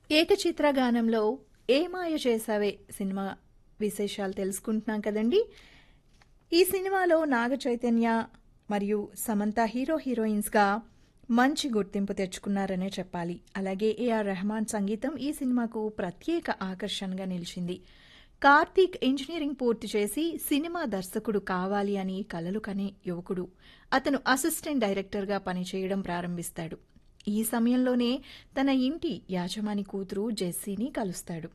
ఏకచిత్ర గానంలో ఏ మాయ చేసావే cinema విశేషాలు తెలుసుకుంటున్నాం కదండి ఈ సినిమాలో నాగ చైతన్య మరియు సమంత హీరో హీరోయిన్స్గా మంచి గుర్తింపు తెచ్చుకున్నారనే చెప్పాలి అలాగే ఏఆర్ రెహమాన్ సంగీతం ఈ సినిమాకు ప్రత్యేక ఆకర్షణగా నిలిచింది కార్తీక్ ఇంజనీరింగ్ పూర్తి చేసి సినిమా దర్శకుడు కావాలి అని కలలు కనే యువకుడు అతను అసిస్టెంట్ డైరెక్టర్గా పనిచేయడం ప్రారంభిస్తాడు ఈ సమయంలోనే తన ఇంటి యాజమాని కూతురు జెస్సీని కలుస్తాడు